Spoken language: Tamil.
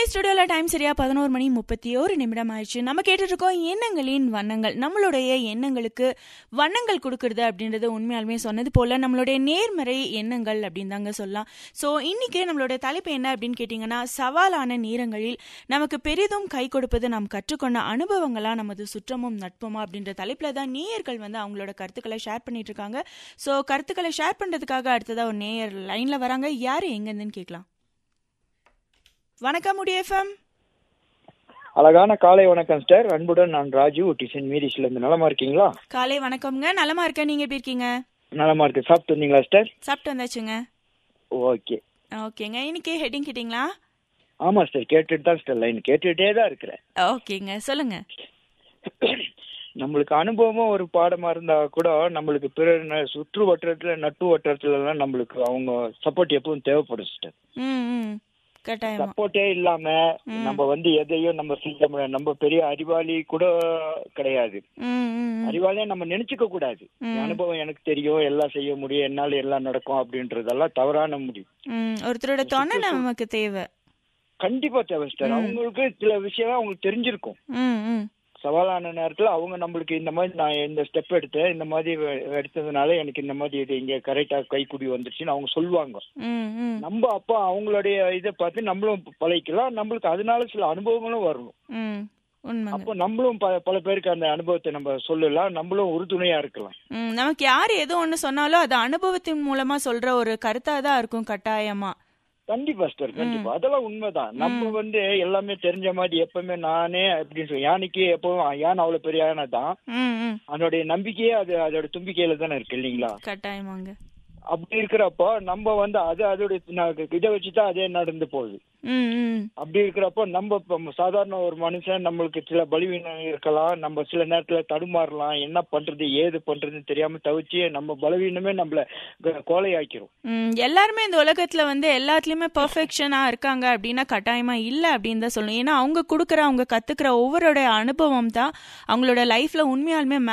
ஸ்டுடியோல டைம் சரியா பதினோரு மணி முப்பத்தி ஒரு நிமிடம் ஆயிடுச்சு நம்ம கேட்டுட்டு இருக்கோம் எண்ணங்களின் வண்ணங்கள் நம்மளுடைய எண்ணங்களுக்கு வண்ணங்கள் கொடுக்கறது அப்படின்றது உண்மையாலுமே சொன்னது போல நம்மளுடைய நேர்மறை எண்ணங்கள் அப்படின்னு தாங்க சொல்லலாம் ஸோ இன்னைக்கு நம்மளுடைய தலைப்பு என்ன அப்படின்னு கேட்டிங்கன்னா சவாலான நேரங்களில் நமக்கு பெரிதும் கை கொடுப்பது நாம் கற்றுக்கொண்ட அனுபவங்களா நமது சுற்றமும் நட்புமா அப்படின்ற தலைப்புல தான் நேயர்கள் வந்து அவங்களோட கருத்துக்களை ஷேர் பண்ணிட்டு இருக்காங்க ஸோ கருத்துக்களை ஷேர் பண்றதுக்காக அடுத்ததா ஒரு நேயர் லைன்ல வராங்க யாரு எங்கேருந்துன்னு கேட்கலாம் வணக்கம் உடைய எஃப்எம் அழகான காலை வணக்கம் சார் அன்புடன் நான் ராஜு டிசன் மீரிஸ்ல இருந்து நலமா இருக்கீங்களா காலை வணக்கம்ங்க நலமா இருக்கேன் நீங்க எப்படி இருக்கீங்க நலமா இருக்கு சாப்பிட்டு வந்தீங்களா சார் சாப்பிட்டு வந்தாச்சுங்க ஓகே ஓகேங்க இன்னைக்கு ஹெட்டிங் கேட்டிங்களா ஆமா சார் கேட்டுட்டு தான் சார் லைன் கேட்டுட்டே தான் இருக்கிறேன் ஓகேங்க சொல்லுங்க நம்மளுக்கு அனுபவமும் ஒரு பாடமா இருந்தா கூட நம்மளுக்கு பிற ந- சுற்று வட்டாரத்துல நட்பு வட்டாரத்துல எல்லாம் நம்மளுக்கு அவங்க சப்போர்ட் எப்பவும் தேவைப்படும் சார் ம் ம் கட்டாயமா சப்போர்ட்டே இல்லாம நம்ம வந்து எதையும் நம்ம செய்ய முடியாது நம்ம பெரிய அறிவாளி கூட கிடையாது ம் ம் ம். அறிவாளியா நம்ம நினைச்சுக்க கூடாது என் அனுபவம் எனக்கு தெரியும் எல்லாம் செய்ய முடியும் என்னால எல்லாம் நடக்கும் அப்படின்றதெல்லாம் தவறான முடிவு ம் ஒருத்தரோட துணை நமக்கு தேவை கண்டிப்பா தேவை சார் அவங்களுக்கு சில விஷயம் அவங்களுக்கு தெரிஞ்சிருக்கும் ம் ம் சவாலான நேரத்துல அவங்க நம்மளுக்கு இந்த மாதிரி நான் இந்த ஸ்டெப் எடுத்தேன் இந்த மாதிரி வெ- எடுத்ததுனால எனக்கு இந்த மாதிரி இது இங்க கரெக்டா கைக்குடி வந்துருச்சுன்னு அவங்க சொல்லுவாங்க ம் ம் நம்ம அப்போ அவங்களுடைய இதை பார்த்து நம்மளும் பழகிக்கலாம் நம்மளுக்கு அதனால சில அனுபவங்களும் வரணும் ம் உண்மைங்க அப்போ நம்மளும் ப- பல பேருக்கு அந்த அனுபவத்தை நம்ம சொல்லலாம் நம்மளும் உறுதுணையா இருக்கலாம் ம் நமக்கு யார் எது ஒன்று சொன்னாலும் அது அனுபவத்தின் மூலமா சொல்ற ஒரு கருத்தா தான் இருக்கும் கட்டாயமா கண்டிப்பா சார் கண்டிப்பா அதெல்லாம் உண்மைதான் நம்ம வந்து எல்லாமே தெரிஞ்ச மாதிரி எப்பவுமே நானே அப்படின்னு சொல்லி யானைக்கு எப்பவும் யானை அவ்வளவு பெரிய யானை தான் ம் ம் அதனுடைய நம்பிக்கையே அது அதோட தும்பிக்கையில தானே இருக்கு இல்லைங்களா கட்டாயமாங்க அப்படி இருக்கிறப்போ நம்ம வந்து அது அதோட ந- இதை வச்சுதான் அதே நடந்து போகுது ம் ம் அப்படி இருக்கிறப்போ நம்ம இப்ப சாதாரண ஒரு மனுஷன் நம்மளுக்கு சில பலவீனம் இருக்கலாம் நம்ம சில நேரத்துல தடுமாறலாம் என்ன பண்றது ஏது பண்றதுன்னு தெரியாம தவிச்சு நம்ம பலவீனமே நம்மள க- கோலையாக்கிரும் ம், எல்லாருமே இந்த உலகத்துல வந்து எல்லாத்துலயுமே பெர்ஃபெக்ஷனா இருக்காங்க அப்படின்னா கட்டாயமா இல்ல அப்படின்னு தான் சொல்லணும் ஏன்னா அவங்க கொடுக்குற அவங்க கத்துக்கிற ஒவ்வொருடைய அனுபவம் தான் அவங்களோட லைஃப்ல உண்மையாலுமே